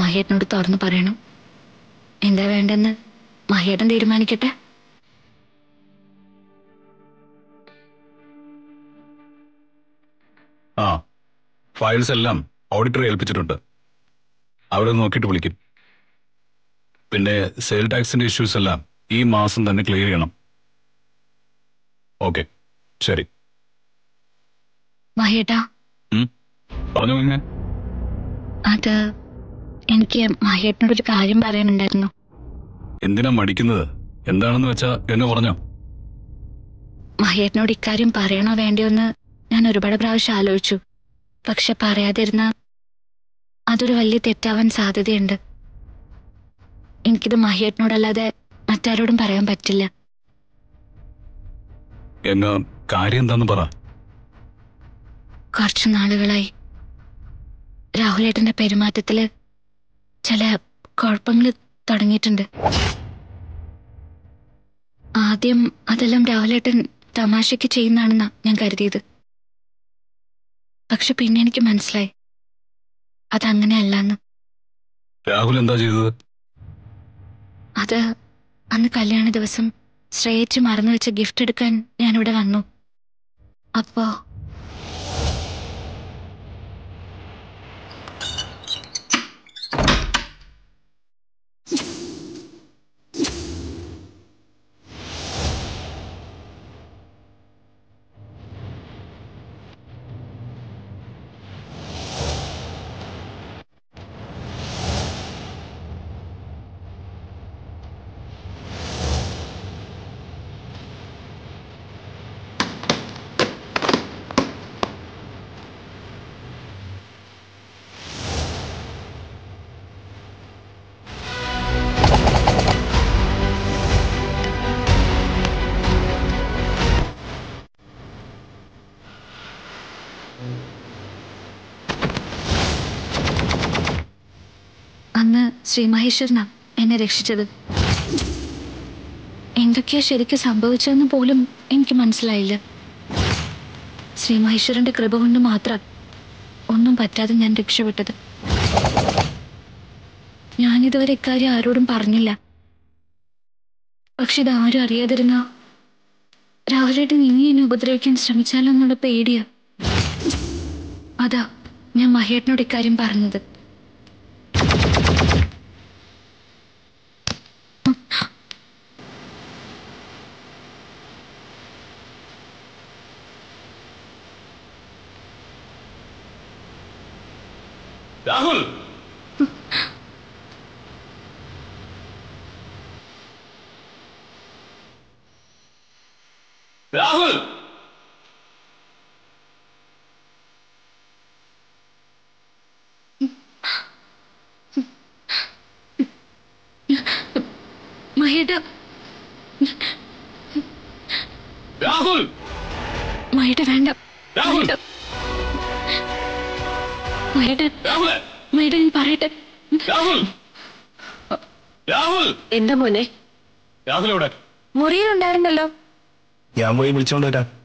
മഹേട്ടനോട് തുറന്നു പറയണം എന്താ വേണ്ടെന്ന് മഹേട്ടൻ തീരുമാനിക്കട്ടെ ആ ഫയൽസ് എല്ലാം ഓഡിറ്ററെ ഏൽപ്പിച്ചിട്ടുണ്ട് അവരെ നോക്കിയിട്ട് വിളിക്കും പിന്നെ സെയിൽ ടാക്സിന്റെ ഇഷ്യൂസ് എല്ലാം ഈ മാസം തന്നെ ക്ലിയർ ചെയ്യണം ഓക്കെ ശരി മഹേട്ടാ പറഞ്ഞു ഇങ്ങനെ അത് എനിക്ക് മഹേട്ടനോട് ഒരു കാര്യം പറയാനുണ്ടായിരുന്നു എന്തിനാ മടിക്കുന്നത് എന്താണെന്ന് വെച്ചാ എന്നെ പറഞ്ഞോ മഹേട്ടനോട് ഇക്കാര്യം പറയണോ വേണ്ടിയോ എന്ന് ഞാൻ ഒരുപാട് പ്രാവശ്യം ആലോചിച്ചു പക്ഷെ പറയാതിരുന്ന അതൊരു വലിയ തെറ്റാവാൻ സാധ്യതയുണ്ട് എനിക്കിത് മഹേട്ടനോടല്ലാതെ മറ്റാരോടും പറയാൻ പറ്റില്ല എന്നാ കാര്യം എന്താന്ന് പറ കുറച്ചു നാളുകളായി രാഹുലേട്ടന്റെ പെരുമാറ്റത്തില് ചില കുഴപ്പങ്ങൾ തുടങ്ങിയിട്ടുണ്ട് ആദ്യം അതെല്ലാം രാഹുലേട്ടൻ തമാശയ്ക്ക് ചെയ്യുന്നതാണെന്നാ ഞാൻ കരുതിയത് പക്ഷെ പിന്നെ എനിക്ക് മനസ്സിലായി അതങ്ങനെയല്ലെന്ന് രാഹുൽ എന്താ ചെയ്തത് അത് അന്ന് കല്യാണ ദിവസം ശ്രേയച്ച് മറന്നു വെച്ച ഗിഫ്റ്റ് എടുക്കാൻ ഞാനിവിടെ വന്നു അപ്പോ അന്ന് ശ്രീ മഹേശ്വരനാ എന്നെ രക്ഷിച്ചത് എന്തൊക്കെയാ ശരിക്കും സംഭവിച്ചതെന്ന് പോലും എനിക്ക് മനസ്സിലായില്ല ശ്രീ മഹേശ്വരന്റെ കൃപ കൊണ്ട് മാത്രം ഒന്നും പറ്റാതെ ഞാൻ രക്ഷപ്പെട്ടത് ഞാനിതുവരെ ഇക്കാര്യം ആരോടും പറഞ്ഞില്ല പക്ഷെ ഇതാരും അറിയാതിരുന്ന രാഹുലേട്ടൻ ഇനി എന്നെ ഉപദ്രവിക്കാൻ ശ്രമിച്ചാലോ എന്നുള്ള പേടിയാ അതാ ഞാൻ മഹേട്ടനോട് ഇക്കാര്യം പറഞ്ഞത് രാഹുൽ രാഹുൽ മഹേട്ട രാഹുൽ മഹേട്ട വേണ്ട രാഹുൽ മഹേട്ട രാഹുൽ മഹേട്ട നീ പറയട്ടെ രാഹുൽ രാഹുൽ എന്താ മോനെ രാഹുൽ എവിടെ മുറിയിലുണ്ടായിരുന്നല്ലോ ഞാൻ പോയി വിളിച്ചോണ്ട് വരാം